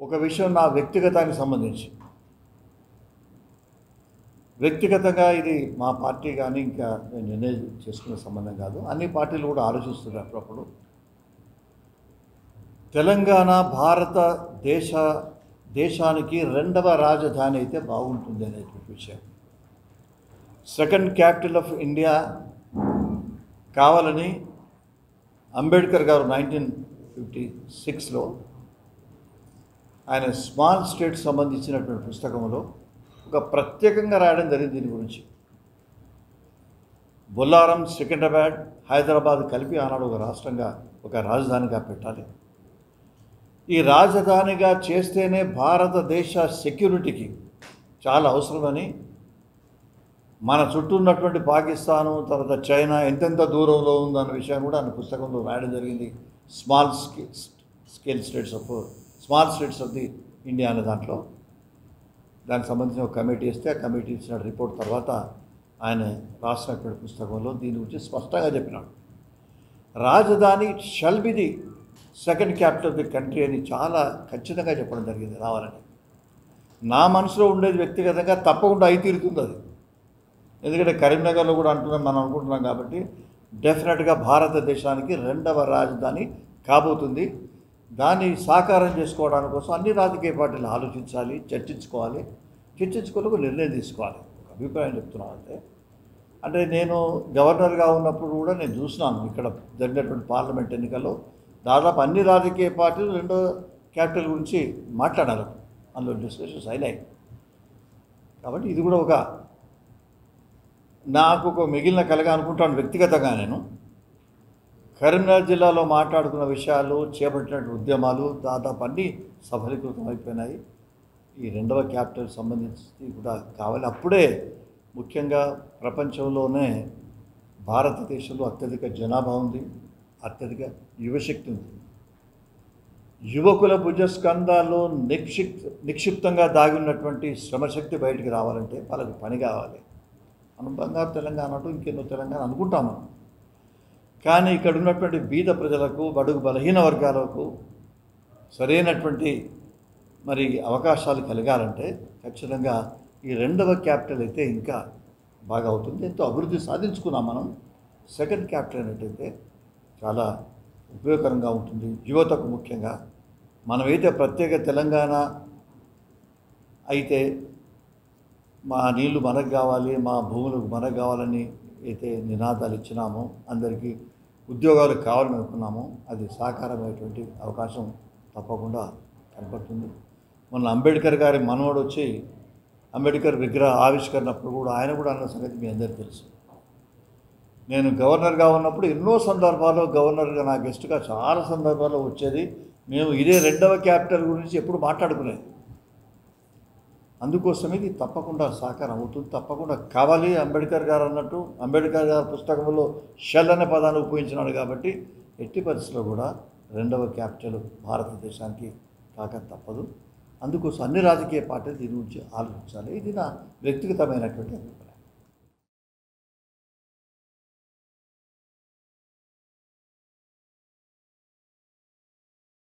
ఒక విషయం నా వ్యక్తిగతానికి సంబంధించి వ్యక్తిగతంగా ఇది మా పార్టీ కానీ ఇంకా నేను నిర్ణయం చేసుకునే సంబంధం కాదు అన్ని పార్టీలు కూడా ఆలోచిస్తున్నారు అప్పుడప్పుడు తెలంగాణ భారత దేశ దేశానికి రెండవ రాజధాని అయితే బాగుంటుంది అనేటువంటి విషయం సెకండ్ క్యాపిటల్ ఆఫ్ ఇండియా కావాలని అంబేద్కర్ గారు నైన్టీన్ ఫిఫ్టీ సిక్స్లో ఆయన స్మాల్ స్టేట్ సంబంధించినటువంటి పుస్తకంలో ఒక ప్రత్యేకంగా రాయడం జరిగింది దీని గురించి బొల్లారం సికింద్రాబాద్ హైదరాబాద్ కలిపి ఆనాడు ఒక రాష్ట్రంగా ఒక రాజధానిగా పెట్టాలి ఈ రాజధానిగా చేస్తేనే భారతదేశ సెక్యూరిటీకి చాలా అవసరమని మన చుట్టూ ఉన్నటువంటి పాకిస్తాను తర్వాత చైనా ఎంతెంత దూరంలో ఉందన్న విషయాన్ని కూడా ఆయన పుస్తకంలో రాయడం జరిగింది స్మాల్ స్కే scale states of small states of the India అనే దాంట్లో దానికి సంబంధించిన ఒక కమిటీ ఇస్తే ఆ కమిటీ ఇచ్చిన రిపోర్ట్ తర్వాత ఆయన రాసినటువంటి పుస్తకంలో దీని గురించి స్పష్టంగా చెప్పినాడు రాజధాని shall be the second capital of the country అని చాలా ఖచ్చితంగా చెప్పడం జరిగింది రావాలని నా మనసులో ఉండేది వ్యక్తిగతంగా తప్పకుండా అయి తీరుతుంది అది ఎందుకంటే కరీంనగర్లో కూడా అంటున్నాం మనం అనుకుంటున్నాం కాబట్టి డెఫినెట్గా భారతదేశానికి రెండవ రాజధాని కాబోతుంది దాన్ని సాకారం చేసుకోవడానికి కోసం అన్ని రాజకీయ పార్టీలు ఆలోచించాలి చర్చించుకోవాలి చర్చించుకొని ఒక నిర్ణయం తీసుకోవాలి ఒక అభిప్రాయం చెప్తున్నాను అంటే అంటే నేను గవర్నర్గా ఉన్నప్పుడు కూడా నేను చూసినాను ఇక్కడ జరిగినటువంటి పార్లమెంట్ ఎన్నికల్లో దాదాపు అన్ని రాజకీయ పార్టీలు రెండో క్యాపిటల్ గురించి మాట్లాడారు అందులో డిస్కషన్స్ అయినాయి కాబట్టి ఇది కూడా ఒక నాకు ఒక మిగిలిన కలగా అనుకుంటాను వ్యక్తిగతంగా నేను కరీంనగర్ జిల్లాలో మాట్లాడుకున్న విషయాలు చేపట్టినటువంటి ఉద్యమాలు దాదాపు అన్నీ సఫలీకృతం అయిపోయినాయి ఈ రెండవ క్యాపిటల్ సంబంధించి కూడా కావాలి అప్పుడే ముఖ్యంగా ప్రపంచంలోనే భారతదేశంలో అత్యధిక జనాభా ఉంది అత్యధిక యువశక్తి ఉంది యువకుల భుజస్కంధాల్లో నిక్షిప్ నిక్షిప్తంగా దాగి ఉన్నటువంటి శ్రమశక్తి బయటికి రావాలంటే వాళ్ళకి పని కావాలి మనం బంగారు తెలంగాణ అంటూ ఇంకెన్నో తెలంగాణ అనుకుంటాం మనం కానీ ఇక్కడ ఉన్నటువంటి బీద ప్రజలకు బడుగు బలహీన వర్గాలకు సరైనటువంటి మరి అవకాశాలు కలగాలంటే ఖచ్చితంగా ఈ రెండవ క్యాపిటల్ అయితే ఇంకా బాగా అవుతుంది ఎంతో అభివృద్ధి సాధించుకున్నాం మనం సెకండ్ క్యాపిటల్ అనేటైతే చాలా ఉపయోగకరంగా ఉంటుంది యువతకు ముఖ్యంగా మనమైతే ప్రత్యేక తెలంగాణ అయితే మా నీళ్లు మనకు కావాలి మా భూములు మనకు కావాలని అయితే నినాదాలు ఇచ్చినామో అందరికీ ఉద్యోగాలు కావాలని అనుకున్నామో అది సాకారమైనటువంటి అవకాశం తప్పకుండా కనపడుతుంది మొన్న అంబేద్కర్ గారి మనవడు వచ్చి అంబేద్కర్ విగ్రహ ఆవిష్కరణప్పుడు కూడా ఆయన కూడా అన్న సంగతి మీ అందరికీ తెలుసు నేను గవర్నర్గా ఉన్నప్పుడు ఎన్నో సందర్భాల్లో గవర్నర్గా నా గెస్ట్గా చాలా సందర్భాల్లో వచ్చేది మేము ఇదే రెండవ క్యాపిటల్ గురించి ఎప్పుడు మాట్లాడుకునేది అందుకోసం ఇది తప్పకుండా సాకారం అవుతుంది తప్పకుండా కావాలి అంబేద్కర్ గారు అన్నట్టు అంబేద్కర్ గారి పుస్తకంలో షెల్ అనే పదాన్ని ఉపయోగించినాడు కాబట్టి ఎట్టి పరిస్థితిలో కూడా రెండవ క్యాపిటల్ భారతదేశానికి కాక తప్పదు అందుకోసం అన్ని రాజకీయ పార్టీలు దీని గురించి ఆలోచించాలి ఇది నా వ్యక్తిగతమైనటువంటి అభిప్రాయం